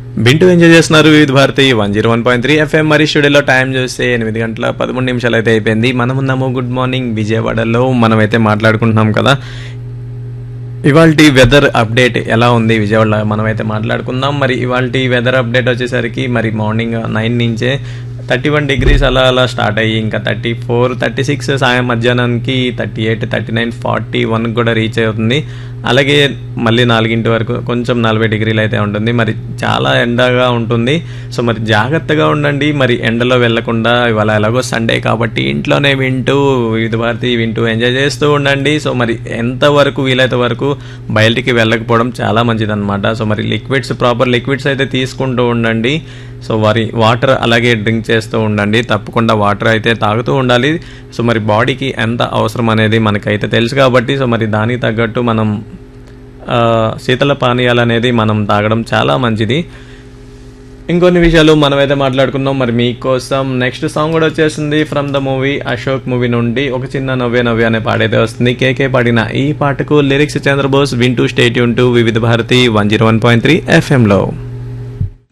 వింటూ ఎంజాయ్ చేస్తున్నారు Vividh Bharati one zero one point three F M మరి స్టూడియోలో టైం చూస్తే ఎనిమిది గంటల పదమూడు నిమిషాలు అయితే అయిపోయింది మనం ఉన్నాము గుడ్ మార్నింగ్ విజయవాడలో మనమైతే మాట్లాడుకుంటున్నాం కదా ఇవాళ వెదర్ అప్డేట్ ఎలా ఉంది విజయవాడలో మనమైతే మాట్లాడుకుందాం మరి ఇవాళ వెదర్ అప్డేట్ వచ్చేసరికి మరి మార్నింగ్ నైన్ నుంచే థర్టీ వన్ డిగ్రీస్ అలా అలా స్టార్ట్ అయ్యి ఇంకా థర్టీ ఫోర్ థర్టీ సిక్స్ సాయం మధ్యాహ్నానికి thirty eight thirty nine forty one కూడా రీచ్ అవుతుంది అలాగే మళ్ళీ నాలుగింటి వరకు కొంచెం నలభై డిగ్రీలు అయితే ఉంటుంది మరి చాలా ఎండగా ఉంటుంది సో మరి జాగ్రత్తగా ఉండండి మరి ఎండలో వెళ్లకుండా ఇవాళ ఎలాగో సండే కాబట్టి ఇంట్లోనే వింటూ వివిధ భారతి వింటూ ఎంజాయ్ చేస్తూ ఉండండి సో మరి ఎంతవరకు వీలైతే వరకు బయటికి వెళ్ళకపోవడం చాలా మంచిదన్నమాట సో మరి లిక్విడ్స్ ప్రాపర్ లిక్విడ్స్ అయితే తీసుకుంటూ ఉండండి సో వారి వాటర్ అలాగే డ్రింక్ చేస్తూ ఉండండి తప్పకుండా వాటర్ అయితే తాగుతూ ఉండాలి సో మరి బాడీకి ఎంత అవసరం అనేది మనకైతే తెలుసు కాబట్టి సో మరి దానికి తగ్గట్టు మనం ఆ, శీతల పానీయాలు అనేది మనం తాగడం చాలా మంచిది ఇంకొన్ని విషయాలు మనమైతే మాట్లాడుకుందాం మరి మీకోసం నెక్స్ట్ సాంగ్ కూడా వచ్చేసింది from the movie Ashok movie నుండి ఒక చిన్న నవ్వే నవ్వే అనే పాడైతే వస్తుంది కేకే పాడిన ఈ పాటకు లిరిక్స్ చంద్రబోస్ వింటూ state to Vividh Bharati one zero one point three ఎఫ్ఎంలో